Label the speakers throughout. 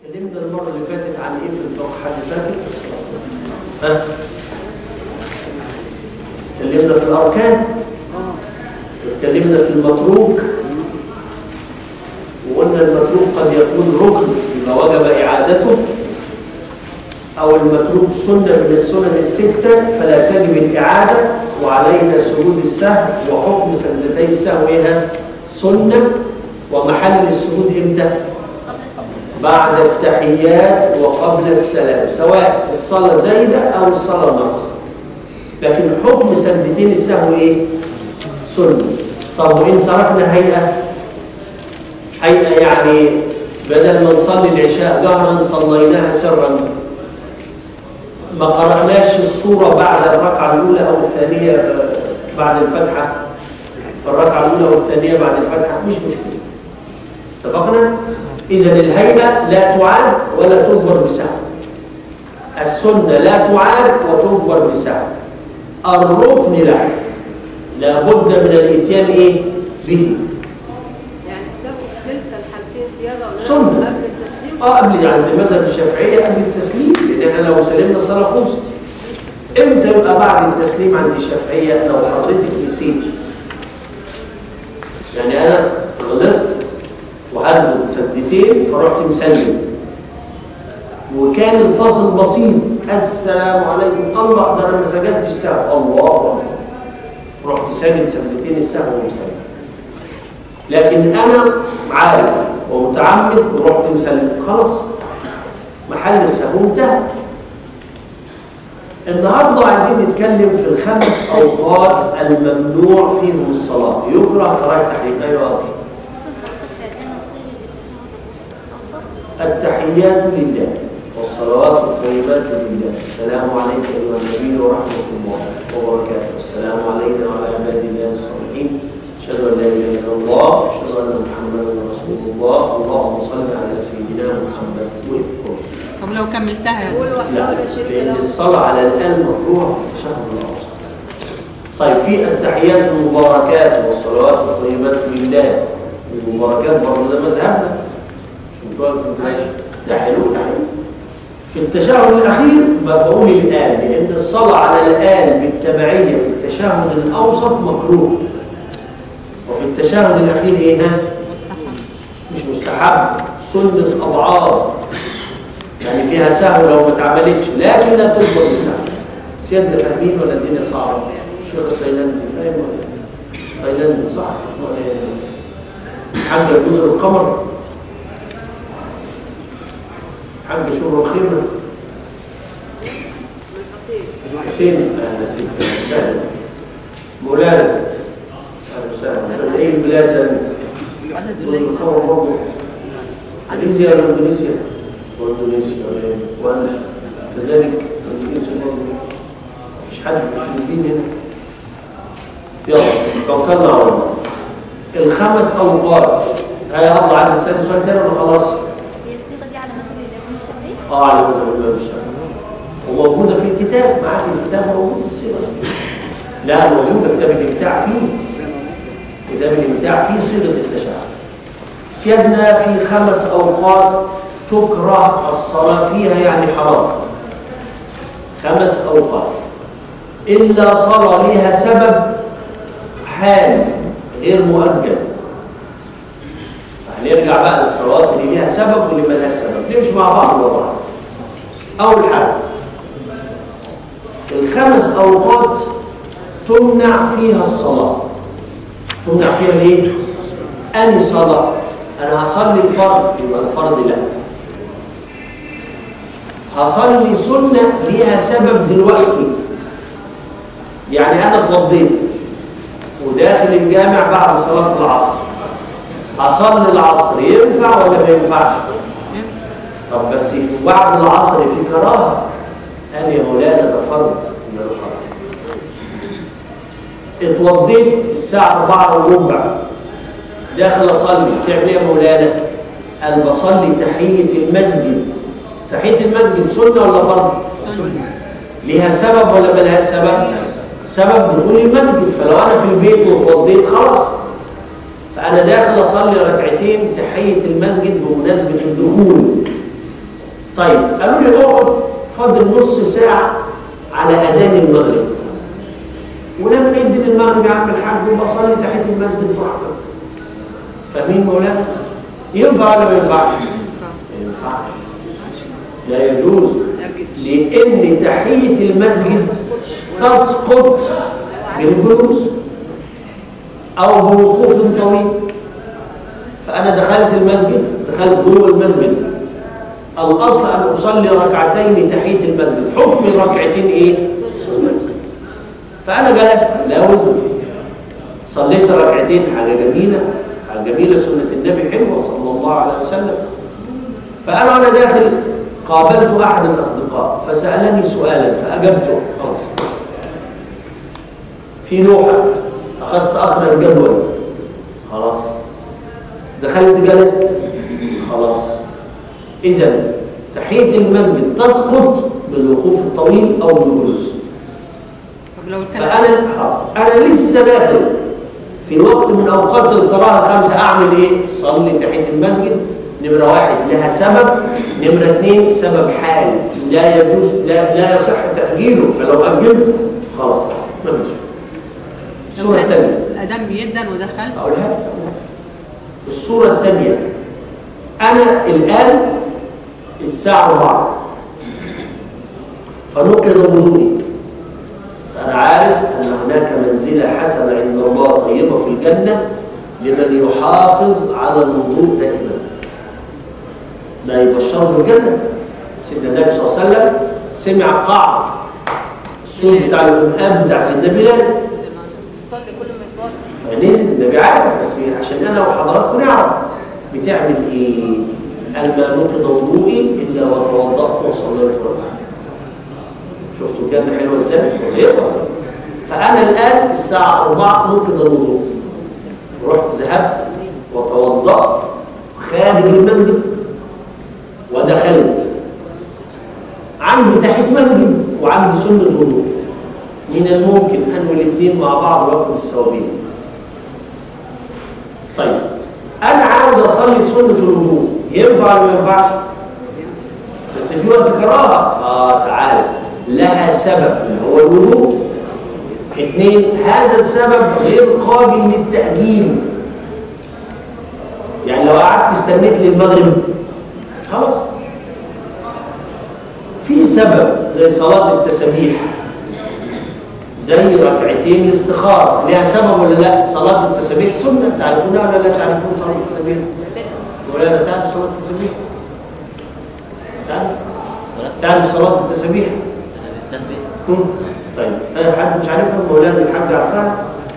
Speaker 1: اتكلمنا المرة اللي فاتت عن ايه في الفقه حد فاكر؟ ها؟ اتكلمنا في الأركان اتكلمنا في المتروك وقلنا المتروك قد يكون ركن يبقى وجب إعادته أو المتروك سنة من السنن الستة فلا تجب الإعادة وعلينا سجود السهو وحكم سجدتي السهو إيه؟ سنة ومحل السجود إمتى؟ بعد التحيات وقبل السلام سواء الصلاة زايدة أو الصلاة ناقصة لكن حكم سجدتين السهو إيه؟ سنة طب وإن تركنا هيئة هيئة يعني بدل ما نصلي العشاء جهرا صليناها سرا ما قرأناش الصورة بعد الركعة الأولى أو الثانية بعد الفتحة في الركعة الأولى والثانية بعد الفتحة مش مشكلة اتفقنا؟ إذا الهيئة لا تعاد ولا تجبر بسهو السنة لا تعاد وتجبر بسهو الركن لا لابد من الاتيان ايه به
Speaker 2: يعني السبب كلتا الحالتين زياده ولا
Speaker 1: سنة.
Speaker 2: قبل التسليم
Speaker 1: اه قبل عند المذهب الشافعية قبل التسليم لأن احنا لو سلمنا الصلاة خلصت امتى يبقى بعد التسليم عند الشافعية لو حضرتك نسيتي يعني أنا غلطت وهثبت سدتين فرحت مسلم وكان الفصل بسيط السلام عليكم الله ده انا ما سجدتش سهو الله أكبر. رحت ساجد سجدتين السهو ومسلم لكن انا عارف ومتعمد ورحت مسلم خلاص محل السهو انتهى النهارده عايزين نتكلم في الخمس اوقات الممنوع فيهم الصلاه يكره قراءه تحريم ايوه أخي. التحيات لله والصلوات الطيبات لله السلام عليك ايها النبي ورحمه الله وبركاته السلام علينا وعلى عباد الله الصالحين اشهد ان لا اله الا الله اشهد ان محمدا رسول الله اللهم صل على سيدنا محمد واذكر
Speaker 3: طب لو كملتها
Speaker 2: قول
Speaker 1: لا
Speaker 2: وحده ولا شريك
Speaker 1: لان
Speaker 2: له
Speaker 1: الصلاه على الان مكروهه في التشهد الاوسط طيب في التحيات المباركات والصلوات الطيبات لله المباركات برضه ده مذهبنا مش متوقف في الدراسة. ده حلو ده حلو في التشهد الاخير بقول الان لان الصلاه على الان بالتبعيه في التشهد الاوسط مكروه وفي التشهد الاخير ايه ها مش مستحب سنه اضعاف يعني فيها سهو لو ما اتعملتش لكن لا تكبر بسهو سيادنا فاهمين ولا الدنيا صعبه الشيخ التايلاندي فاهم ولا تايلاندي صح حاجه جزر القمر حاج شور الخيمة حسين أهلا ست سهلا مولانا أهلا وسهلا إيه البلاد ده أنت؟
Speaker 3: عدد
Speaker 1: جزر
Speaker 3: قليل
Speaker 1: القمر برضه ماليزيا ولا إندونيسيا؟ وإندونيسيا ولا- وأنت كذلك إندونيسيا برضه مفيش حد في الفلبين هنا يلا توكلنا على الله الخمس أوقات هيا أبو عايز تسألني سؤال تاني ولا خلاص؟
Speaker 4: هي الصيغه دي على مذهب الامام الشافعي
Speaker 1: اه على مذهب الامام الشافعي وموجوده في الكتاب معاك الكتاب موجود الصيغه دي. لا موجوده كتاب الامتاع فيه كتاب الامتاع فيه صيغه التشهد سيادنا في خمس اوقات تكره الصلاه فيها يعني حرام خمس اوقات الا صار لها سبب حال غير مؤجل فهنرجع بقى للصلوات اللي ليها سبب واللي ما لهاش سبب نمشي مع بعض ورا بعض اول حاجه الخمس اوقات تمنع فيها الصلاه تمنع فيها ليه اني صلاه انا هصلي الفرض يبقى الفرض لا هصلي سنه ليها سبب دلوقتي يعني انا اتوضيت وداخل الجامع بعد صلاه العصر هصلي العصر ينفع ولا ما ينفعش طب بس في بعد العصر في كراهه قال يا مولانا ده فرض من الفرض اتوضيت الساعه 4 وربع داخل اصلي تعمل ايه يا مولانا قال بصلي تحيه المسجد تحيه المسجد سنه ولا فرض ليها سبب ولا ما لهاش سبب سبب دخول المسجد فلو انا في البيت واتوضيت خلاص فأنا داخل أصلي ركعتين تحية المسجد بمناسبة الدخول طيب قالوا لي اقعد فاضل نص ساعة على أذان المغرب ولما يدن المغرب يا عم الحاج وبصلي تحت المسجد براحتك فاهمين مولانا؟ ينفع ولا ما ينفعش؟ ما ينفعش لا يجوز لأن تحية المسجد تسقط بالجلوس أو بوقوف طويل فأنا دخلت المسجد دخلت جوه المسجد الأصل أن أصلي ركعتين تحية المسجد حكم ركعتين إيه؟ سنة فأنا جلست لا وزن صليت ركعتين حاجة جميلة حاجة جميلة سنة النبي حلوة صلى الله عليه وسلم فأنا وأنا داخل قابلت أحد الأصدقاء فسألني سؤالا فأجبته خلاص في لوحة أخذت أقرأ الجدول خلاص دخلت جلست خلاص إذا تحية المسجد تسقط بالوقوف الطويل أو بالجلوس
Speaker 3: طب لو الكلام
Speaker 1: فأنا أنا لسه داخل في وقت من أوقات القراءة الخمسة أعمل إيه؟ صلي تحية المسجد نمرة واحد لها سبب نمرة اثنين سبب حال لا يجوز لا, لا يصح تأجيله فلو أجلته خلاص ما فيش الصورة الثانية
Speaker 3: الأذان بيدن ودخلت
Speaker 1: أقولها لك. الصورة الثانية أنا الآن الساعة 4 فنقض وضوئي فأنا عارف أن هناك منزلة حسنة عند الله طيبة في الجنة لمن يحافظ على الوضوء دائما ده يبشره بالجنة سيدنا النبي صلى الله عليه وسلم سمع قاع الصوت بتاع القرآن بتاع سيدنا بلال
Speaker 2: الصلي كل ما يتوضا
Speaker 1: فنزل النبي عارف بس عشان انا وحضراتكم نعرف بتعمل ايه؟ قال ما نقض وضوئي الا وتوضات وصليت ركعتين. شفتوا الجنه حلوه ازاي؟ غيرها فانا الان الساعه 4 نقض الوضوء رحت ذهبت وتوضات خارج المسجد ودخلت عندي تحت مسجد وعندي سنه وضوء من الممكن انوي الاثنين مع بعض واخد الثوابين طيب انا عاوز اصلي سنه الوضوء ينفع ولا ما ينفعش بس في وقت كراهه اه تعالى لها سبب اللي هو الوضوء اثنين هذا السبب غير قابل للتاجيل يعني لو قعدت استنيت للمغرب خلاص في سبب زي صلاه التسابيح زي ركعتين الاستخارة ليها سبب ولا لا صلاة التسبيح سنة تعرفونها ولا لا تعرفون صلاة التسبيح ولا لا تعرف صلاة التسبيح تعرف تعرف صلاة التسبيح
Speaker 5: التسبيح
Speaker 1: مم. طيب أنا حد مش عارفها مولانا الحاج عارفها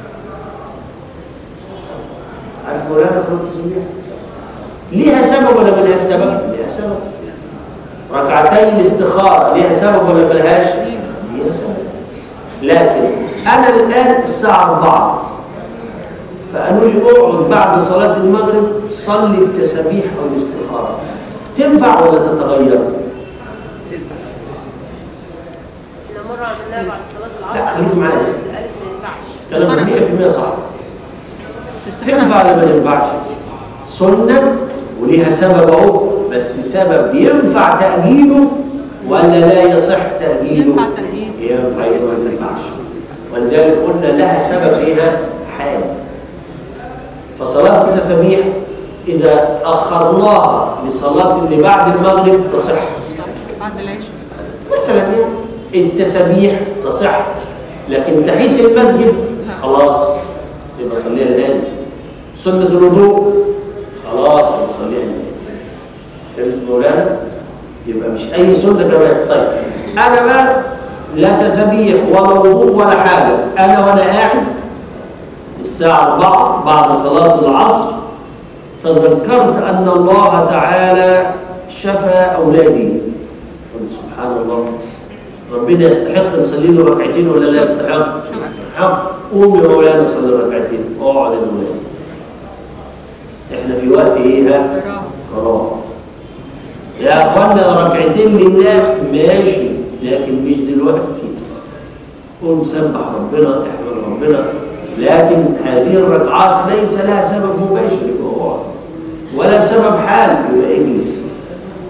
Speaker 1: عارف مولانا صلاة التسبيح ليها سبب ولا ملهاش سبب ليها سبب ركعتي الاستخارة ليها سبب ولا ملهاش ليها سبب لكن أنا الآن الساعة 4 فقالوا لي اقعد بعد صلاة المغرب صلي التسابيح أو الاستخارة تنفع ولا تتغير؟
Speaker 2: احنا مره عملناها بعد صلاه
Speaker 1: لا،
Speaker 2: العصر
Speaker 1: خليكم معايا بس.
Speaker 2: قالت ما ينفعش
Speaker 1: كلام 100% صح
Speaker 3: استخارة.
Speaker 1: تنفع ولا ما تنفعش؟ سنة وليها سبب أهو بس سبب ينفع تأجيله ولا لا يصح تأجيله؟
Speaker 3: ينفع تأجيله.
Speaker 1: ينفع يبقى ما ينفعش ولذلك قلنا لها سبب فيها حال فصلاة التسبيح إذا أخرناها لصلاة اللي بعد المغرب تصح
Speaker 3: بعد العشاء
Speaker 1: مثلا يعني التسبيح تصح لكن تحية المسجد خلاص يبقى صليها الآن سنة الوضوء خلاص يبقى صليها الآن فهمت مولانا؟ يبقى مش أي سنة كمان طيب أنا بقى لا تسبيح ولا وضوء ولا حاجة أنا وأنا قاعد الساعة 4 بعد صلاة العصر تذكرت أن الله تعالى شفى أولادي قلت سبحان الله ربنا يستحق نصلي له ركعتين ولا لا يستحق؟ يستحق قوم يا مولانا صلي ركعتين اقعد يا مولانا احنا في وقت ايه ها؟
Speaker 3: كراهة.
Speaker 1: كراهه يا اخوانا ركعتين لله ماشي لكن مش دلوقتي قوم سبح ربنا احمد ربنا لكن هذه الركعات ليس لها سبب مباشر يبقى اقعد ولا سبب حال يبقى اجلس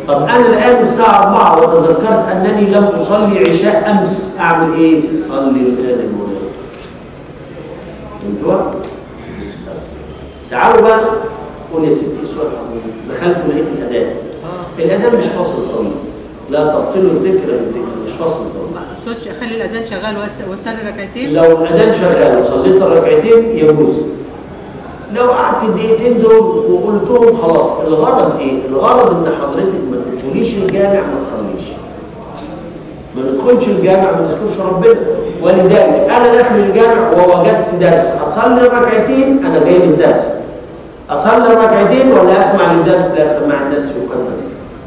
Speaker 1: طب انا الان الساعه 4 وتذكرت انني لم اصلي عشاء امس اعمل ايه صلي الان المولانا فهمتوها تعالوا بقى قول يا ستي سؤال حضرتك دخلت ولقيت الاذان
Speaker 3: اه
Speaker 1: الاذان مش فاصل طويل لا تبطلوا الذكر بالذكر مش فاصل طويل
Speaker 3: ما اقصدش اخلي الاذان شغال وأس- واصلي ركعتين
Speaker 1: لو الاذان شغال وصليت الركعتين يجوز لو قعدت الدقيقتين دول وقلتهم خلاص الغرض ايه الغرض ان حضرتك ما تدخليش الجامع ما تصليش ما ندخلش الجامع ما نذكرش ربنا ولذلك انا داخل الجامع ووجدت درس اصلي ركعتين انا جاي للدرس اصلي ركعتين ولا اسمع للدرس لا اسمع الدرس يقدم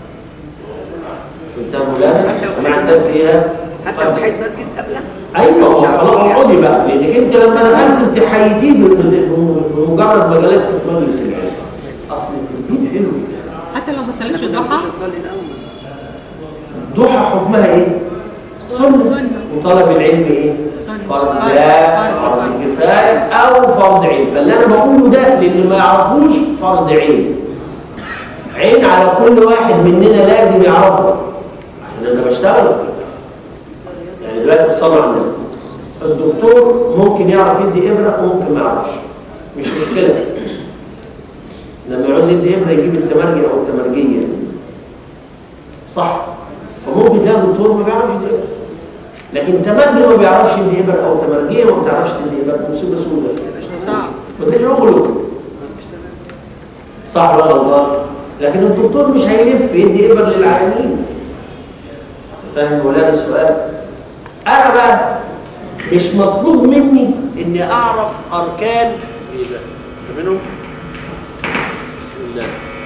Speaker 1: فهمت يا مولانا سماع الدرس ايه
Speaker 5: حتى لو حيث مسجد قبلها
Speaker 1: ايوه ما هو خلاص اقعدي بقى لانك انت لما دخلت انت حييتيه بم- بم- بمجرد ما جلست في مجلس العلم اصل الدين حلو
Speaker 3: حتى لو ما صليتش الضحى
Speaker 5: نصلي الاول
Speaker 1: الضحى حكمها ايه؟ سنه
Speaker 3: سنة.
Speaker 1: وطلب العلم ايه؟
Speaker 3: سنة.
Speaker 1: فرض
Speaker 3: فرض.
Speaker 1: لا
Speaker 3: فرض.
Speaker 1: فرض كفايه او فرض عين فاللي انا بقوله ده للي ما يعرفوش فرض عين عين على كل واحد مننا لازم يعرفه عشان انا بشتغل يعني دلوقتي الصلاة على النبي الدكتور ممكن يعرف يدي إبرة وممكن ما يعرفش مش مشكلة لما يعوز يدي إبرة يجيب التمرجي أو التمرجية صح فممكن تلاقي دكتور ما بيعرفش يدي إبرة لكن تمرجي ما بيعرفش يدي إبرة أو تمرجية ما بتعرفش تدي إبرة مصيبة سوداء
Speaker 3: صعب
Speaker 1: ما تلاقيش شغله صح ولا غلط لكن الدكتور مش هيلف يدي إبر للعيانين فاهم مولانا السؤال انا بقى مش مطلوب مني اني اعرف اركان ايه ده انت منهم بسم الله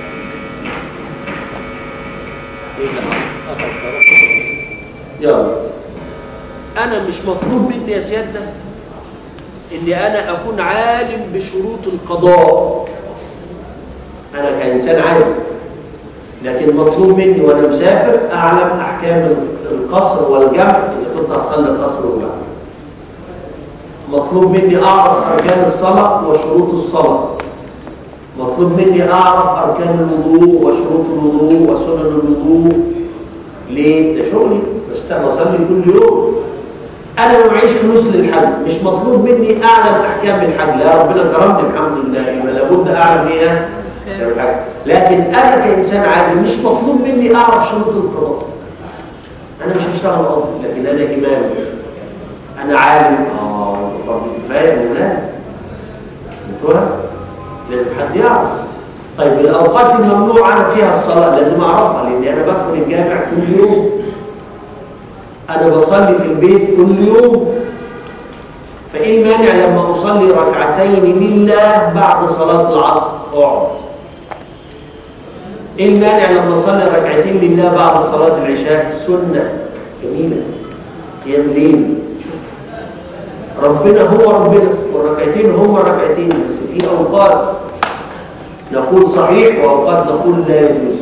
Speaker 1: ايه اللي حصل قطع الكهرباء يلا انا مش مطلوب مني يا سيادنا اني انا اكون عالم بشروط القضاء انا كانسان عادي لكن مطلوب مني وانا مسافر اعلم احكام القصر والجمع اذا كنت هصلي قصر وجمع مطلوب مني اعرف اركان الصلاه وشروط الصلاه مطلوب مني اعرف اركان الوضوء وشروط الوضوء وسنن الوضوء ليه ده شغلي بشتغل اصلي كل يوم انا ما معيش فلوس للحج مش مطلوب مني اعلم احكام الحج لا ربنا كرمني الحمد لله يبقى لابد اعلم ايه أحكام الحج لكن انا كانسان عادي مش مطلوب مني اعرف شروط القضاء انا مش هشتغل قاضي لكن انا امام انا عالم اه فرض كفايه مولانا فهمتوها لازم حد يعرف طيب الاوقات الممنوع انا فيها الصلاه لازم اعرفها لان انا بدخل الجامع كل يوم انا بصلي في البيت كل يوم فايه المانع لما اصلي ركعتين لله بعد صلاه العصر اقعد ايه المانع لما اصلي ركعتين لله بعد صلاه العشاء سنه جميله قيام ليل شوف ربنا هو ربنا والركعتين هم الركعتين بس في اوقات نقول صحيح واوقات نقول لا يجوز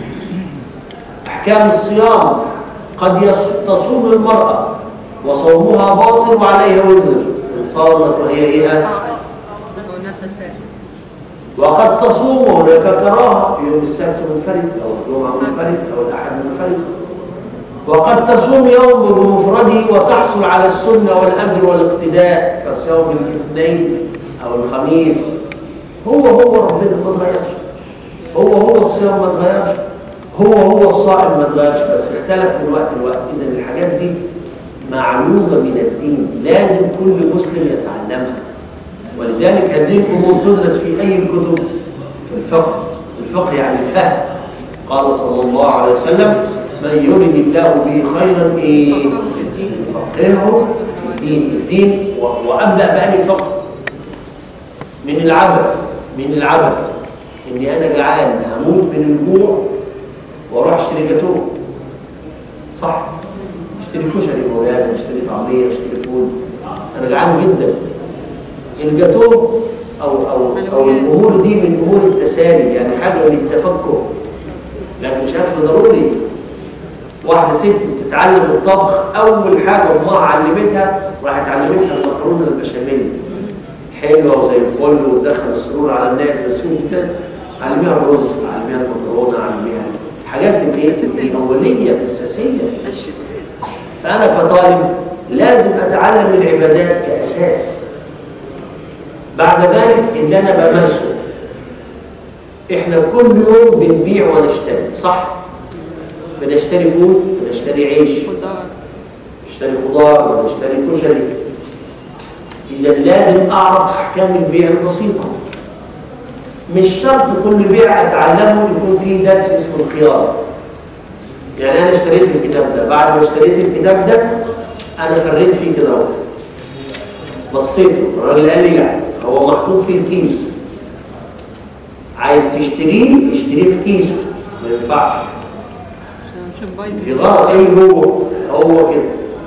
Speaker 1: احكام الصيام قد يص- تصوم المراه وصومها باطل وعليها وزر ان صامت وهي ايه
Speaker 3: او نفسات
Speaker 1: وقد تصوم وهناك كراهه يوم السبت منفرد او الجمعه منفرد او الاحد منفرد وقد تصوم يوم بمفرده وتحصل على السنه والاجر والاقتداء كصيام الاثنين او الخميس هو هو ربنا ما اتغيرش هو هو الصيام ما اتغيرش هو هو الصائم ما اتغيرش بس اختلف من وقت لوقت اذا الحاجات دي معلومه من الدين لازم كل مسلم يتعلمها ولذلك هذه الامور تدرس في اي الكتب في الفقه الفقه يعني الفهم قال صلى الله عليه وسلم من يرد الله به خيرا ايه يفقهه في الدين الدين و- وابدا بأني فقه من العبث من العبث اني انا جعان هموت من الجوع واروح اشتري جاتوه صح اشتري كشري مولانا اشتري طعميه اشتري فول انا جعان جدا الجاتوه او او او الامور دي من امور التسالي يعني حاجه للتفكر لكن مش اكل ضروري واحده ست بتتعلم الطبخ اول حاجه امها علمتها راحت علمتها المكرونه البشاميل حلوه وزي الفل وتدخل السرور على الناس بس انت كده علميها الرز علميها المكرونه علميها الحاجات الايه الاوليه الاساسيه
Speaker 5: مشي طبيعي
Speaker 1: فانا كطالب لازم اتعلم العبادات كاساس بعد ذلك ان انا بمارسه احنا كل يوم بنبيع ونشتري صح بنشتري فول بنشتري عيش
Speaker 3: خضار
Speaker 1: نشتري خضار ونشتري كشري اذا لازم اعرف احكام البيع البسيطه مش شرط كل بيع اتعلمه يكون فيه درس اسمه الخيار يعني انا اشتريت الكتاب ده بعد ما اشتريت الكتاب ده انا فريت فيه كده اهو بصيت الراجل قال لي لا هو محطوط في الكيس عايز تشتريه اشتريه في كيسه ما ينفعش
Speaker 3: عشان مش موبايل
Speaker 1: في غرض ايه اللي جوه هو كده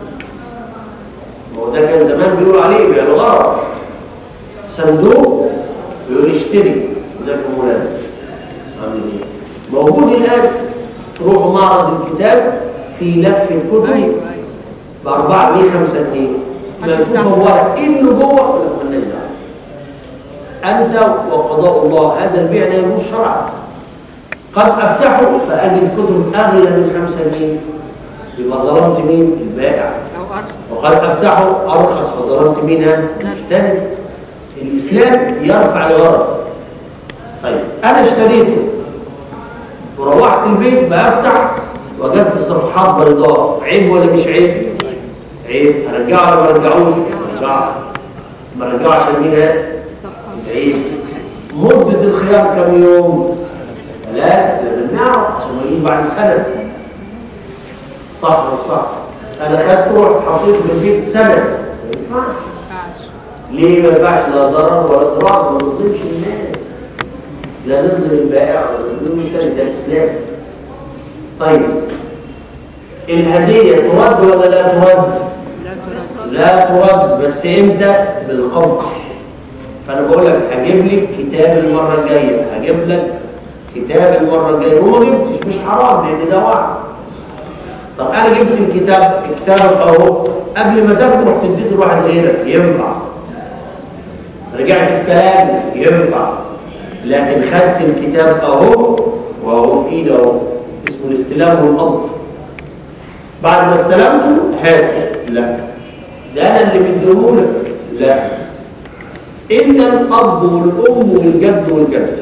Speaker 1: ما هو ده كان زمان بيقولوا عليه بيع الغرض صندوق بيقول اشتري ازيك يا مولانا عامل ايه موجود الان تروحوا معرض الكتاب في لفه كتب
Speaker 3: ايوه ايوه
Speaker 1: ب 4 جنيه 5 جنيه ملفوفه بورق ايه اللي جوه ولا مالناش دعوه انت وقضاء الله هذا البيع لا يجوز شرعا قد افتحه فاجد كتب اغلى من 5 جنيه يبقى ظلمت مين البائع
Speaker 3: او ارض
Speaker 1: وقد افتحه ارخص فظلمت مين ها؟ المشتري الاسلام يرفع الغرض طيب انا اشتريته وروحت البيت بفتح وجدت الصفحات بيضاء عيب ولا مش عيب عيب ارجعه ولا ما ارجعوش ارجعه ما ارجعه عشان مين ها؟ عيب مدة الخيار كم يوم؟ ثلاث لازم نعرف عشان ما يجيش بعد سنة صح ولا صح؟ أنا خدته ورحت حطيته في البيت سنة ما ينفعش ليه ما ينفعش لا ضرر ولا ضرار ما نظلمش الناس لا نظلم البائع ولا نظلم المشتري ده الإسلام طيب الهدية ترد ولا لا ترد؟
Speaker 3: لا ترد
Speaker 1: لا ترد بس امتى بالقبض فانا بقول لك هجيب لك كتاب المره الجايه هجيب لك كتاب المره الجايه وما جبتش مش حرام لان ده وعد طب انا جبت الكتاب الكتاب اهو قبل ما تاخده رحت اديته لواحد غيرك ينفع رجعت في كلامي ينفع لكن خدت الكتاب اهو وهو في ايدي اهو اسمه الاستلام والقبض بعد ما استلمته هاته لا ده انا اللي مديهولك لا ان الاب والام والجد والجده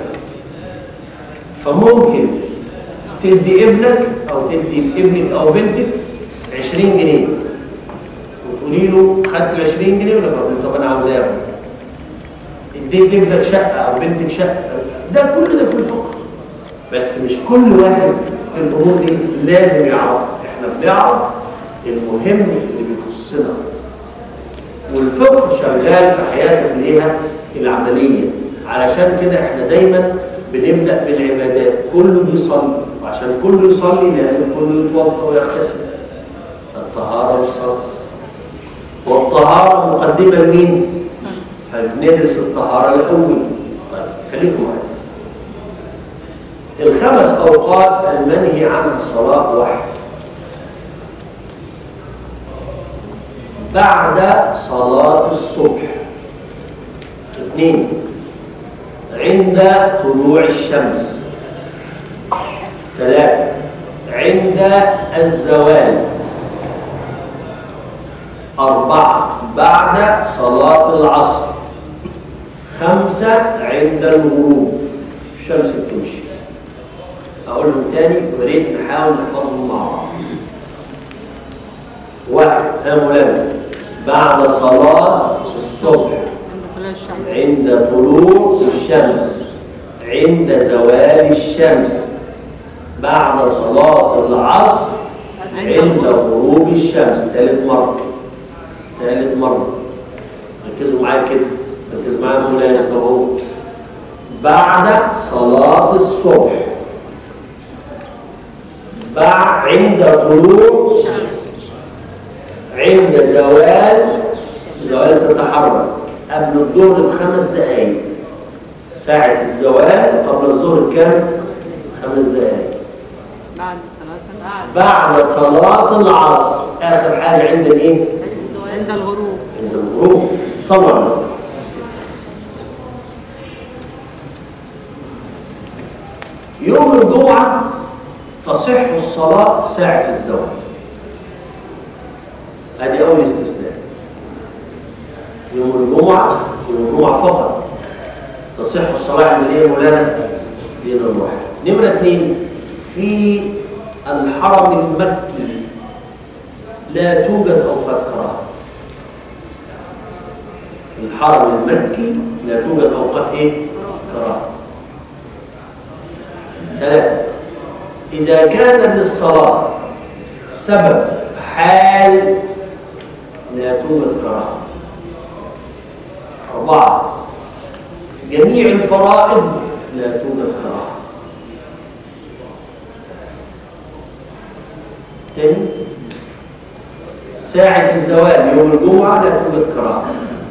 Speaker 1: فممكن تدي ابنك او تدي ابنك او بنتك 20 جنيه وتقولي له خدت ال 20 جنيه ولا له طب انا عاوزاهم اديت لابنك شقه او بنتك شقه ده كل ده في الفقه بس مش كل واحد الامور دي لازم يعرفها احنا بنعرف المهم اللي بيخصنا والفقه شغال في حياتك الايه العمليه علشان كده احنا دايما بنبدا بالعبادات كله بيصلي وعشان كله يصلي لازم كله يتوضا ويغتسل فالطهاره والصلاه والطهاره مقدمه لمين فبندرس الطهاره الاول طيب خليكم معايا الخمس اوقات المنهي عنها الصلاه واحد بعد صلاة الصبح اثنين عند طلوع الشمس ثلاثة عند الزوال أربعة بعد صلاة العصر خمسة عند الغروب الشمس بتمشي أقولهم تاني وريت نحاول نحفظهم مع بعض واحد ها مولانا بعد صلاة الصبح
Speaker 3: طلع الشعب
Speaker 1: عند طلوع الشمس عند زوال الشمس بعد صلاة العصر عند غروب الشمس ثالث مرة ثالث مرة ركزوا معايا كده ركزوا معايا يا مولانا انت اهو بعد صلاة الصبح بعد عند طلوع عند زوال زوال تتحرك قبل الظهر بخمس دقائق ساعة الزوال قبل الظهر بكام؟ خمس دقائق
Speaker 3: بعد صلاة
Speaker 1: بعد صلاة العصر آخر حاجة عند الإيه؟
Speaker 3: عند الغروب
Speaker 1: عند الغروب صلوا على النبي. يوم الجمعة تص تصح الصلاة ساعة الزواج ادي اول استثناء يوم الجمعة يوم الجمعة فقط تصح الصلاة عند ايه يا مولانا؟ دين الواحد نمرة اثنين في الحرم المكي لا توجد أوقات كراهة في الحرم المكي لا توجد أوقات إيه؟ كراهة ثلاثة إذا كان للصلاة سبب حال لا توجد كراهة أربعة جميع الفرائض لا توجد كراهة تاني ساعة الزوال يوم الجمعة لا توجد كراهة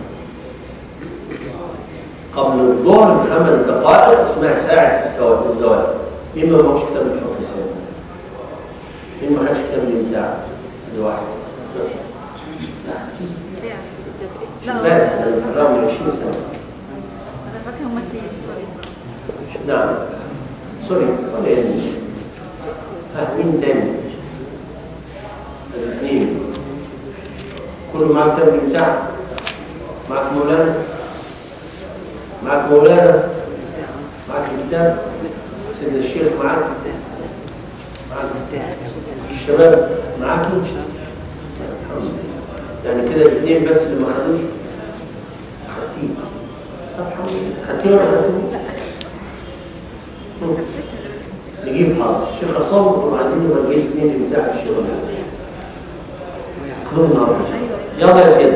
Speaker 1: قبل الظهر بخمس دقائق اسمها ساعة السوا- الزوال مين ما معهوش كتاب الفقه سوا مين ما خدش كتاب الامتاع ده واحد لا أختي شباب انا مفرغ من 20 سنة
Speaker 4: انا فاكره هم كتير سوري
Speaker 1: نعم سوري ولا يهمني ها مين تاني؟ الاثنين كله معاك كتاب الامتاع معاك مولانا معاك مولانا معاك الكتاب سيدنا الشيخ معاك معاك الشباب معاك الحمد لله يعني كده الاثنين بس اللي ما خدوش خدتيه طب الحمد لله خدتيه ولا خدتوه؟ نجيب حاضر شيخ عصام وبعدين نبقى نجيب اثنين بتاع الشغل كلهم النهارده يلا يا سيدي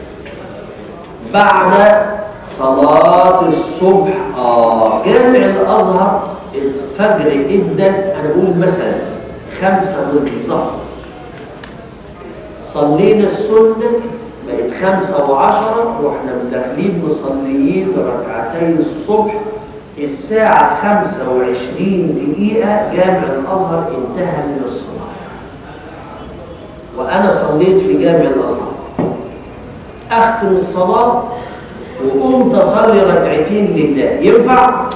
Speaker 1: بعد صلاة الصبح آه جامع الأزهر الفجر جدا أنا بقول مثلا خمسة بالظبط صلينا السنة بقت خمسة وعشرة واحنا مداخلين مصليين ركعتي الصبح الساعة خمسة وعشرين دقيقة جامع الأزهر انتهى من الصلاة وأنا صليت في جامع الأزهر أختم الصلاة وقمت أصلي ركعتين لله ينفع؟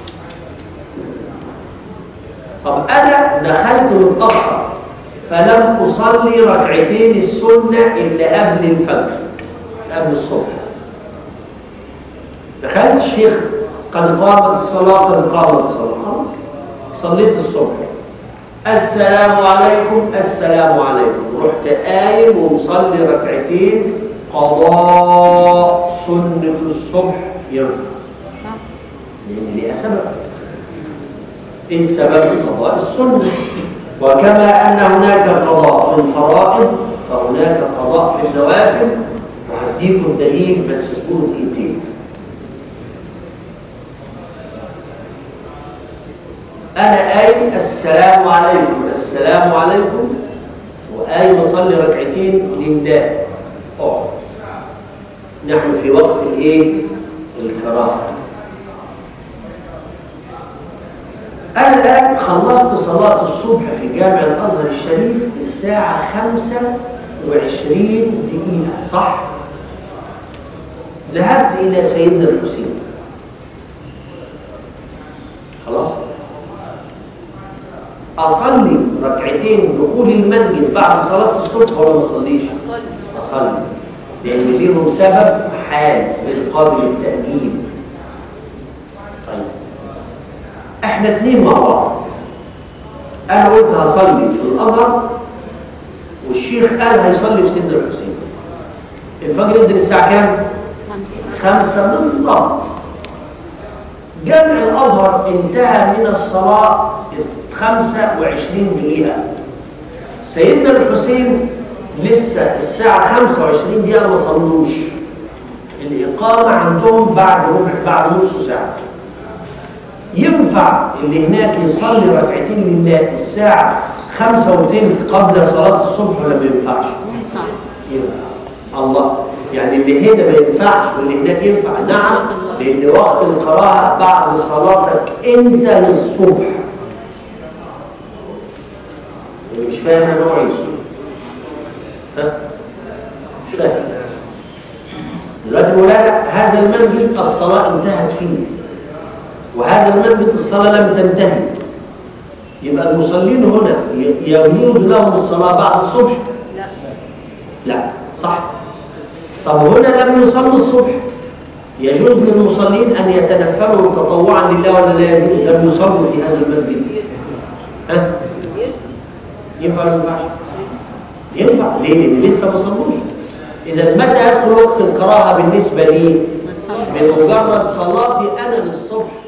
Speaker 1: طب أنا دخلت متأخر فلم أصلي ركعتين السنة إلا قبل الفجر قبل الصبح دخلت الشيخ قد قامت الصلاة قد قامت الصلاة خلاص صليت الصبح السلام عليكم السلام عليكم رحت قايم ومصلي ركعتين قضاء سنة الصبح ينفع لأن ليها سبب إيه السبب قضاء السنة وكما أن هناك قضاء في الفرائض فهناك قضاء في النوافل وهديكم دليل بس اصبروا دقيقتين أنا قايم السلام عليكم السلام عليكم وقايم أصلي ركعتين لله اقعد نحن في وقت الإيه؟ الكراهة أنا الآن خلصت صلاة الصبح في جامع الأزهر الشريف الساعة خمسة وعشرين دقيقة صح؟ ذهبت إلى سيدنا الحسين خلاص؟ أصلي ركعتين دخول المسجد بعد صلاة الصبح ولا ما أصليش؟ أصلي لأن ليهم سبب حال من قبل التأجيل طيب احنا اتنين مع بعض انا قلت هصلي في الازهر والشيخ قال هيصلي في سيدنا الحسين الفجر يدن الساعه كام خمسة بالظبط جامع الازهر انتهى من الصلاه خمسة وعشرين دقيقه سيدنا الحسين لسه الساعه خمسة وعشرين دقيقه ما صلوش الاقامه عندهم بعد ربع بعد نص ساعه ينفع اللي هناك يصلي ركعتين لله الساعة خمسة وتلت قبل صلاة الصبح ولا ما ينفعش؟
Speaker 3: ينفع
Speaker 1: ينفع الله يعني اللي هنا ما ينفعش واللي هناك ينفع نعم لأن وقت القراءة بعد صلاتك أنت للصبح اللي مش فاهم هنوعي ها؟ مش فاهم دلوقتي مولانا هذا المسجد الصلاة انتهت فيه وهذا المسجد الصلاة لم تنتهي يبقى المصلين هنا ي- يجوز لهم الصلاة بعد الصبح
Speaker 2: لا
Speaker 1: لا صح طب هنا لم يصلوا الصبح يجوز للمصلين أن يتنفلوا تطوعا لله ولا لا يجوز لم يصلوا في هذا المسجد ها ينفع ولا ما ينفعش ينفع ليه لان لسه ما صلوش اذا متى يدخل وقت الكراهه بالنسبه لي بمجرد صلاتي انا للصبح